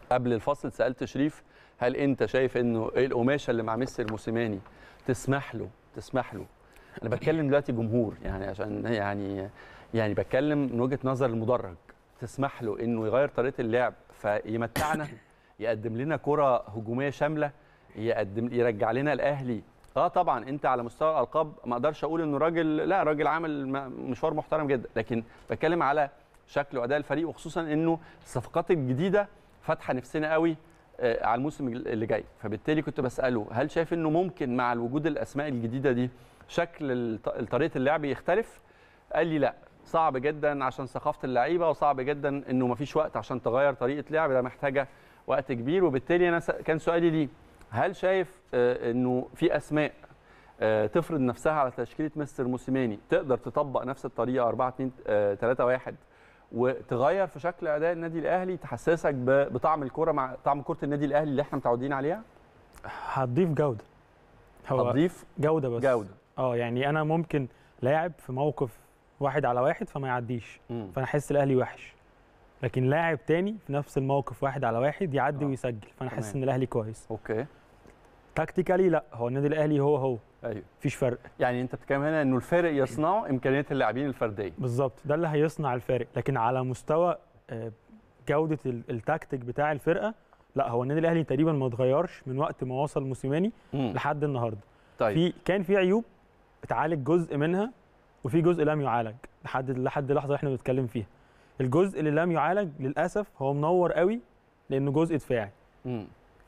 قبل الفصل سالت شريف هل انت شايف انه ايه القماشه اللي مع مستر موسيماني تسمح له تسمح له انا بتكلم دلوقتي جمهور يعني عشان يعني يعني بتكلم من وجهه نظر المدرج تسمح له انه يغير طريقه اللعب فيمتعنا يقدم لنا كره هجوميه شامله يقدم يرجع لنا الاهلي اه طبعا انت على مستوى الالقاب ما اقدرش اقول انه راجل لا راجل عامل م- مشوار محترم جدا لكن بتكلم على شكل واداء الفريق وخصوصا انه الصفقات الجديده فاتحه نفسنا قوي آه، على الموسم اللي جاي فبالتالي كنت بساله هل شايف انه ممكن مع الوجود الاسماء الجديده دي شكل الط- طريقه اللعب يختلف قال لي لا صعب جدا عشان ثقافه اللعيبه وصعب جدا انه مفيش وقت عشان تغير طريقه لعب ده محتاجه وقت كبير وبالتالي انا س- كان سؤالي ليه هل شايف آه، انه في اسماء آه، تفرض نفسها على تشكيله مستر موسيماني تقدر تطبق نفس الطريقه 4 2 3 1 وتغير في شكل اداء النادي الاهلي تحسسك ب- بطعم الكره مع طعم كره النادي الاهلي اللي احنا متعودين عليها هتضيف جوده هو هتضيف جوده بس جوده اه يعني انا ممكن لاعب في موقف واحد على واحد فما يعديش مم. فانا احس الاهلي وحش لكن لاعب تاني في نفس الموقف واحد على واحد يعدي آه. ويسجل فانا احس تمام. ان الاهلي كويس اوكي تكتيكالي لا هو النادي الاهلي هو هو ايوه مفيش فرق يعني انت بتتكلم هنا انه الفارق يصنعوا امكانيات اللاعبين الفرديه بالظبط ده اللي هيصنع الفارق لكن على مستوى آه، جوده ال- التكتيك بتاع الفرقه لا هو النادي الاهلي تقريبا ما اتغيرش من وقت ما وصل موسيماني مم. لحد النهارده طيب في كان في عيوب اتعالج جزء منها وفي جزء لم يعالج لحد لحد اللحظه اللي احنا بنتكلم فيها الجزء اللي لم يعالج للاسف هو منور قوي لانه جزء دفاعي مم.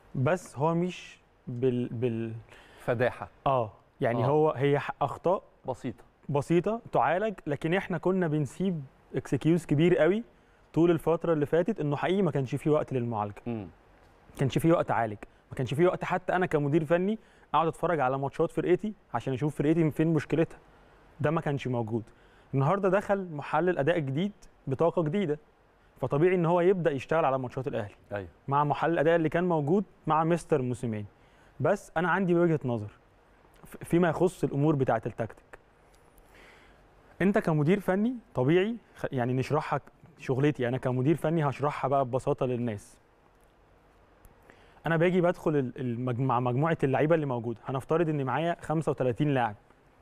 بس هو مش بال بال فداحه اه يعني آه. آه. هو هي ح- اخطاء بسيطه بسيطه تعالج لكن احنا كنا بنسيب اكسكيوز كبير قوي طول الفتره اللي فاتت انه حقيقي ما كانش فيه وقت للمعالجه مم. ما كانش فيه وقت اعالج ما كانش فيه وقت حتى انا كمدير فني اقعد اتفرج على ماتشات فرقتي عشان اشوف فرقتي فين مشكلتها ده ما كانش موجود النهارده دخل محلل اداء جديد بطاقه جديده فطبيعي ان هو يبدا يشتغل على ماتشات الاهلي ايوه مع محلل الاداء اللي كان موجود مع مستر موسيماني بس انا عندي وجهه نظر ف- فيما يخص الامور بتاعه التكتيك انت كمدير فني طبيعي خ- يعني نشرحها شغلتي انا كمدير فني هشرحها بقى ببساطه للناس انا باجي بدخل ال- المج- مع مجموعه اللعيبه اللي موجوده هنفترض ان معايا 35 لاعب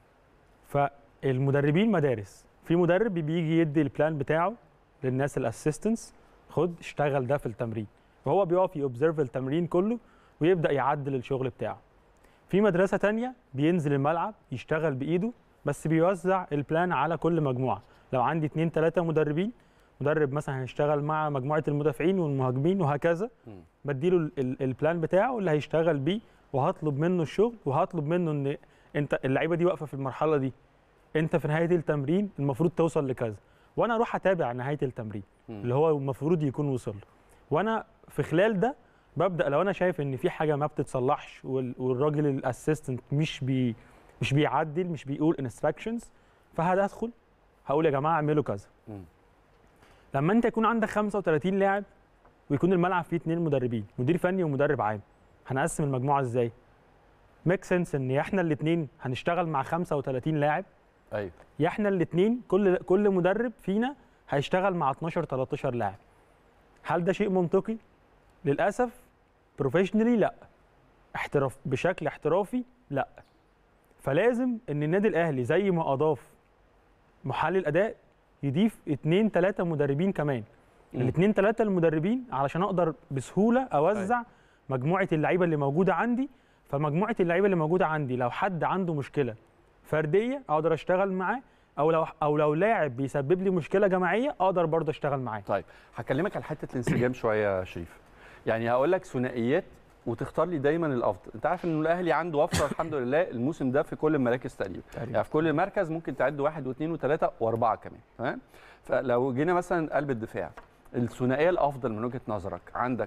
فالمدربين مدارس في مدرب بيجي يدي البلان بتاعه للناس الاسيستنتس خد اشتغل ده في التمرين وهو بيقف يوبزرف التمرين كله ويبدا يعدل الشغل بتاعه في مدرسه تانية بينزل الملعب يشتغل بايده بس بيوزع البلان على كل مجموعه لو عندي اتنين تلاته مدربين مدرب مثلا هيشتغل مع مجموعه المدافعين والمهاجمين وهكذا مم. بديله ال- ال- البلان بتاعه اللي هيشتغل بيه وهطلب منه الشغل وهطلب منه ان انت اللعيبه دي واقفه في المرحله دي انت في نهايه التمرين المفروض توصل لكذا وانا اروح اتابع نهايه التمرين مم. اللي هو المفروض يكون وصل له. وانا في خلال ده ببدا لو انا شايف ان في حاجه ما بتتصلحش وال- والراجل الاسيستنت مش بي مش بيعدل مش بيقول انستراكشنز فهدخل هقول يا جماعه اعملوا كذا مم. لما انت يكون عندك 35 لاعب ويكون الملعب فيه اثنين مدربين مدير فني ومدرب عام هنقسم المجموعه ازاي ميك سنس ان يا احنا الاثنين هنشتغل مع 35 لاعب ايوه يا احنا الاثنين كل كل مدرب فينا هيشتغل مع 12 13 لاعب هل ده شيء منطقي للاسف بروفيشنالي لا احتراف بشكل احترافي لا فلازم ان النادي الاهلي زي ما اضاف محلل اداء يضيف اثنين ثلاثه مدربين كمان مم. الاثنين ثلاثه المدربين علشان اقدر بسهوله اوزع مجموعه اللعيبه اللي موجوده عندي فمجموعه اللعيبه اللي موجوده عندي لو حد عنده مشكله فرديه اقدر اشتغل معاه او لو او لو لاعب بيسبب لي مشكله جماعيه اقدر برضه اشتغل معاه طيب هكلمك على حته الانسجام شويه يا شريف يعني هقول لك ثنائيات وتختار لي دايما الافضل انت عارف ان الاهلي عنده وفره الحمد لله الموسم ده في كل المراكز تقريبا يعني في كل مركز ممكن تعد واحد واثنين وثلاثه واربعه كمان تمام فلو جينا مثلا قلب الدفاع الثنائيه الافضل من وجهه نظرك عندك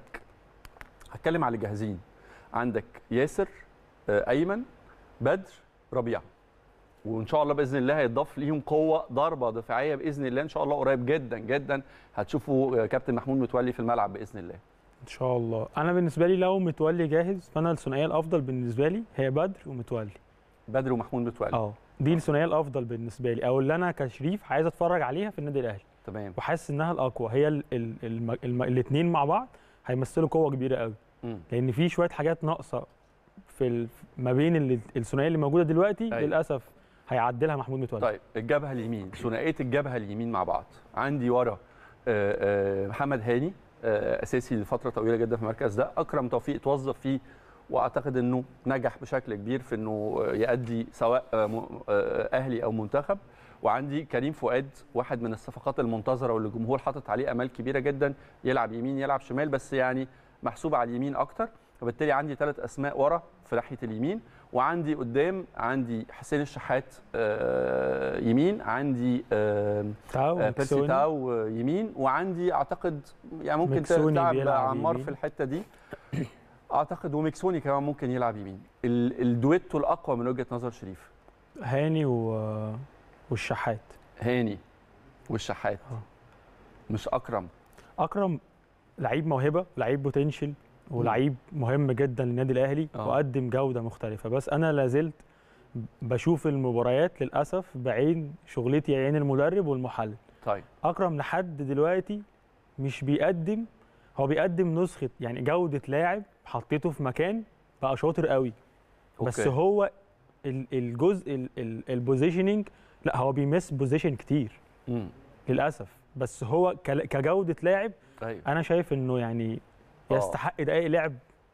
هتكلم على الجاهزين عندك ياسر آه، ايمن بدر ربيع وان شاء الله باذن الله هيتضاف ليهم قوه ضربه دفاعيه باذن الله ان شاء الله قريب جدا جدا هتشوفوا آه، كابتن محمود متولي في الملعب باذن الله ان شاء الله انا بالنسبه لي لو متولي جاهز فانا الثنائيه الافضل بالنسبه لي هي بدر ومتولي بدر ومحمود متولي اه دي الثنائيه الافضل بالنسبه لي او اللي انا كشريف عايز اتفرج عليها في النادي الاهلي تمام وحاسس انها الاقوى هي ال ال الم... الم... الاثنين مع بعض هيمثلوا قوه كبيره قوي مم. لان في شويه حاجات ناقصه في ال... ما بين ال- الثنائيه اللي موجوده دلوقتي أيوة. للاسف هيعدلها محمود متولي طيب الجبهه اليمين ثنائيه الجبهه اليمين مع بعض عندي ورا آه، آه، محمد هاني آه، اساسي لفتره طويله جدا في المركز ده اكرم توفيق توظف فيه واعتقد انه نجح بشكل كبير في انه آه، يؤدي سواء آه، م- آه، اهلي او منتخب وعندي كريم فؤاد واحد من الصفقات المنتظره واللي الجمهور حاطط عليه امال كبيره جدا يلعب يمين يلعب شمال بس يعني محسوب على اليمين اكتر وبالتالي عندي ثلاث اسماء ورا في ناحيه اليمين وعندي قدام عندي حسين الشحات آه، يمين عندي آه، تاو آه، بيرسي مكسوني. تاو آه، يمين وعندي اعتقد يعني ممكن مكسوني تلعب بيلعب عمار يمين. في الحته دي اعتقد وميكسوني كمان ممكن يلعب يمين ال- الدويتو الاقوى من وجهه نظر شريف هاني و... والشحات هاني والشحات آه. مش اكرم اكرم لعيب موهبه لعيب بوتنشال ولعيب مهم جدا للنادي الاهلي آه. وقدم جوده مختلفه بس انا لازلت بشوف المباريات للاسف بعين شغلتي عين المدرب والمحلل طيب اكرم لحد دلوقتي مش بيقدم هو بيقدم نسخه يعني جوده لاعب حطيته في مكان بقى شاطر قوي بس أوكي. هو ال- الجزء ال- ال- البوزيشننج لا هو بيمس بوزيشن كتير مم. للاسف بس هو كل- كجوده لاعب ايوه انا شايف انه يعني آه. يستحق دقائق لعب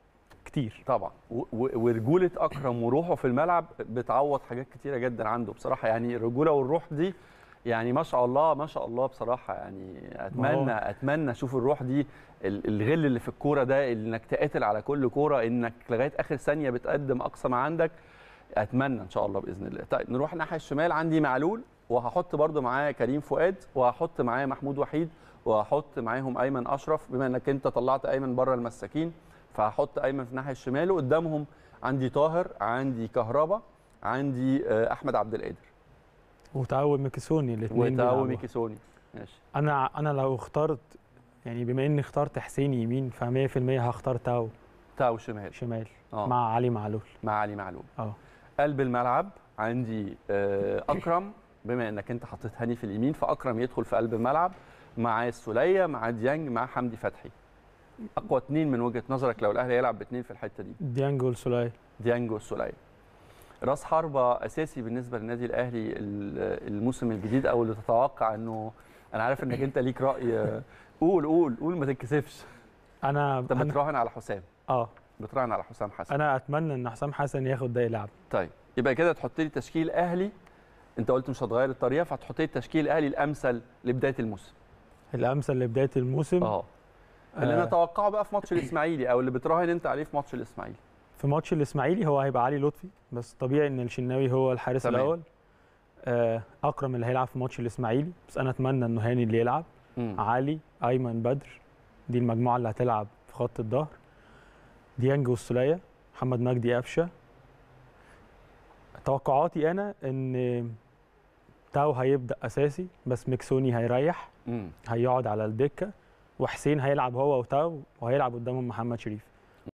كتير طبعا و- و- ورجوله اكرم وروحه في الملعب بتعوض حاجات كتيره جدا عنده بصراحه يعني الرجوله والروح دي يعني ما شاء الله ما شاء الله بصراحه يعني اتمنى اتمنى اشوف الروح دي ال- الغل اللي في الكوره ده انك تقاتل على كل كوره انك لغايه اخر ثانيه بتقدم اقصى ما عندك اتمنى ان شاء الله باذن الله طيب نروح الناحيه الشمال عندي معلول وهحط برده معاه كريم فؤاد وهحط معاه محمود وحيد وهحط معاهم ايمن اشرف بما انك انت طلعت ايمن بره المساكين فهحط ايمن في الناحيه الشمال وقدامهم عندي طاهر عندي كهربا عندي آه، احمد عبد القادر وتعاون ميكيسوني الاثنين وتاو ميكيسوني ماشي انا انا لو اخترت يعني بما اني اخترت حسين يمين ف 100% هختار تاو تاو شمال شمال اه مع, مع علي معلول مع علي معلول اه قلب الملعب عندي آه، اكرم بما انك انت حطيت هاني في اليمين فاكرم يدخل في قلب الملعب مع السوليه مع ديانج مع حمدي فتحي اقوى اثنين من وجهه نظرك لو الاهلي يلعب باثنين في الحته دي ديانجو السولاي ديانج والسوليه راس حربة اساسي بالنسبه للنادي الاهلي ال- الموسم الجديد او اللي تتوقع انه انا عارف انك انت ليك راي آه، قول قول قول ما تتكسفش انا انت أنا- بتراهن على حسام اه بتراهن على حسام حسن انا اتمنى ان حسام حسن ياخد دقايق لعب طيب يبقى كده تحط لي تشكيل اهلي انت قلت مش هتغير الطريقه فهتحط لي التشكيل الاهلي الامثل لبدايه الموسم الامثل لبدايه الموسم اه اللي آه. نتوقعه بقى في ماتش الاسماعيلي او اللي بتراهن انت عليه في ماتش الاسماعيلي في ماتش الاسماعيلي هو هيبقى علي لطفي بس طبيعي ان الشناوي هو الحارس تمام. الاول آه، اكرم اللي هيلعب في ماتش الاسماعيلي بس انا اتمنى انه هاني اللي يلعب مم. علي ايمن بدر دي المجموعه اللي هتلعب في خط الظهر ديانج والسوليه محمد مجدي قفشه توقعاتي انا ان تاو هيبدا اساسي بس ميكسوني هيريح مم. هيقعد على الدكه وحسين هيلعب هو وتاو وهيلعب قدامهم محمد شريف